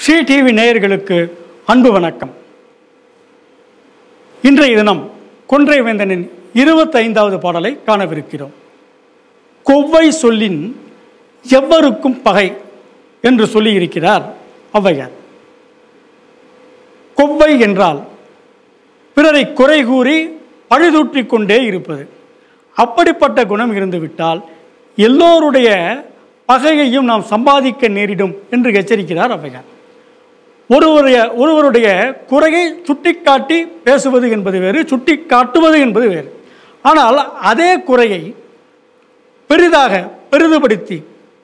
Sri TV நேயர்களுக்கு அன்பு வணக்கம் இன்றைய தினம் கொன்றை வேந்தனின் இருபத்தைந்தாவது பாடலை காணவிருக்கிறோம் கொவ்வை சொல்லின் எவ்வருக்கும் பகை என்று சொல்லியிருக்கிறார் ஔவையார் கொவ்வை என்றால் பிறரை குறை கூறி பழிதூற்றிக் கொண்டே இருப்பது அப்படிப்பட்ட குணம் இருந்துவிட்டால் எல்லோருடைய பகையையும் நாம் சம்பாதிக்க நேரிடும் என்று எச்சரிக்கிறார் ஔவையார் ஒருவருடைய ஒருவருடைய குறையை சுட்டிக்காட்டி பேசுவது என்பது வேறு சுட்டி காட்டுவது என்பது வேறு ஆனால் அதே குறையை பெரிதாக பெரிதுபடுத்தி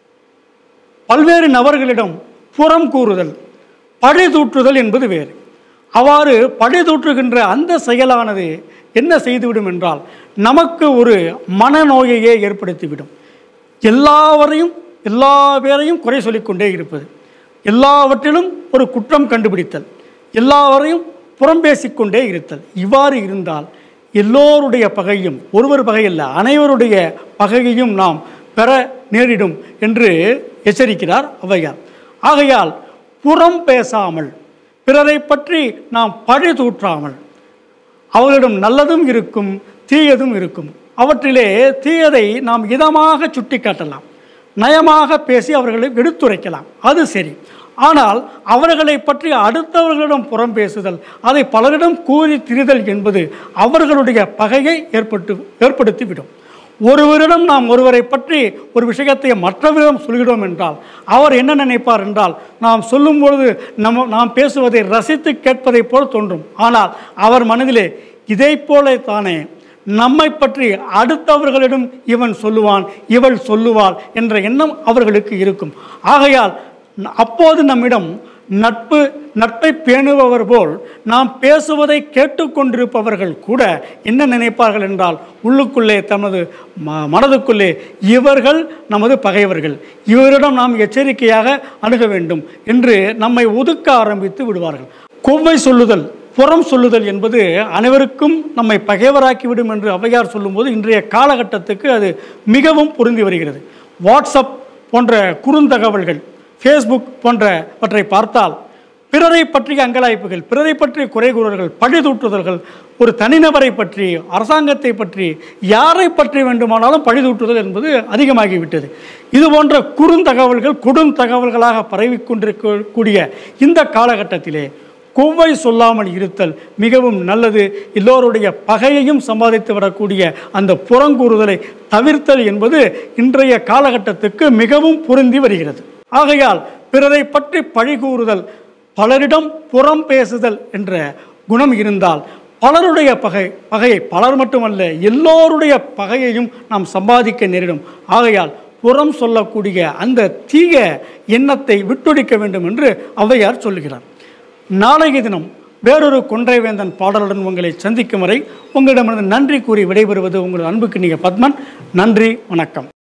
பல்வேறு நபர்களிடம் புறம் கூறுதல் பழி தூற்றுதல் என்பது வேறு அவ்வாறு பழி தூற்றுகின்ற அந்த செயலானது என்ன செய்துவிடும் என்றால் நமக்கு ஒரு மனநோயையே ஏற்படுத்திவிடும் எல்லாவரையும் எல்லா பேரையும் குறை சொல்லிக்கொண்டே இருப்பது எல்லாவற்றிலும் ஒரு குற்றம் கண்டுபிடித்தல் எல்லாவரையும் புறம் பேசிக்கொண்டே இருத்தல் இவ்வாறு இருந்தால் எல்லோருடைய பகையும் ஒருவர் பகையல்ல அனைவருடைய பகையையும் நாம் பெற நேரிடும் என்று எச்சரிக்கிறார் ஔவையார் ஆகையால் புறம் பேசாமல் பிறரை பற்றி நாம் பழி தூற்றாமல் அவர்களிடம் நல்லதும் இருக்கும் தீயதும் இருக்கும் அவற்றிலே தீயதை நாம் இதமாக சுட்டிக்காட்டலாம் நயமாக பேசி அவர்களை எடுத்துரைக்கலாம் அது சரி ஆனால் அவர்களை பற்றி அடுத்தவர்களிடம் புறம் பேசுதல் அதை பலரிடம் கூறி திரிதல் என்பது அவர்களுடைய பகையை ஏற்பட்டு ஏற்படுத்திவிடும் ஒருவரிடம் நாம் ஒருவரை பற்றி ஒரு விஷயத்தை மற்றவரிடம் சொல்கிறோம் என்றால் அவர் என்ன நினைப்பார் என்றால் நாம் சொல்லும் பொழுது நம்ம நாம் பேசுவதை ரசித்து கேட்பதைப் போல் தோன்றும் ஆனால் அவர் மனதிலே இதை போல தானே நம்மை பற்றி அடுத்தவர்களிடம் இவன் சொல்லுவான் இவள் சொல்லுவாள் என்ற எண்ணம் அவர்களுக்கு இருக்கும் ஆகையால் அப்போது நம்மிடம் நட்பு நட்பை பேணுபவர் போல் நாம் பேசுவதை கேட்டுக்கொண்டிருப்பவர்கள் கூட என்ன நினைப்பார்கள் என்றால் உள்ளுக்குள்ளே தமது ம மனதுக்குள்ளே இவர்கள் நமது பகைவர்கள் இவரிடம் நாம் எச்சரிக்கையாக அணுக வேண்டும் என்று நம்மை ஒதுக்க ஆரம்பித்து விடுவார்கள் கொவ்வை சொல்லுதல் புறம் சொல்லுதல் என்பது அனைவருக்கும் நம்மை பகைவராக்கிவிடும் என்று ஔவையார் சொல்லும்போது இன்றைய காலகட்டத்துக்கு அது மிகவும் பொருந்தி வருகிறது வாட்ஸ்அப் போன்ற குறுந்தகவல்கள் ஃபேஸ்புக் போன்றவற்றை பார்த்தால் பிறரை பற்றிய அங்கலாய்ப்புகள் பிறரை பற்றிய குறை கூறல்கள் பழிதூற்றுதல்கள் ஒரு தனிநபரை பற்றி அரசாங்கத்தை பற்றி யாரை பற்றி வேண்டுமானாலும் பழிதூற்றுதல் என்பது அதிகமாகிவிட்டது இது போன்ற குறுந்தகவல்கள் கொடும் தகவல்களாக பரவிக்கொண்டிருக்கக்கூடிய இந்த காலகட்டத்திலே கொவ்வை சொல்லாமல் இருத்தல் மிகவும் நல்லது எல்லோருடைய பகையையும் சம்பாதித்து வரக்கூடிய அந்த புறங்கூறுதலை தவிர்த்தல் என்பது இன்றைய காலகட்டத்துக்கு மிகவும் பொருந்தி வருகிறது ஆகையால் பிறரை பற்றி பழி கூறுதல் பலரிடம் புறம் பேசுதல் என்ற குணம் இருந்தால் பலருடைய பகை பகையை பலர் மட்டுமல்ல எல்லோருடைய பகையையும் நாம் சம்பாதிக்க நேரிடும் ஆகையால் புறம் சொல்லக்கூடிய அந்த தீய எண்ணத்தை விட்டொழிக்க வேண்டும் என்று ஔவையார் சொல்லுகிறார் நாளைய தினம் வேறொரு கொன்றைவேந்தன் பாடலுடன் உங்களை சந்திக்கும் வரை உங்களிடமிருந்து நன்றி கூறி விடைபெறுவது உங்கள் அன்புக்கு நீங்கள் பத்மன் நன்றி வணக்கம்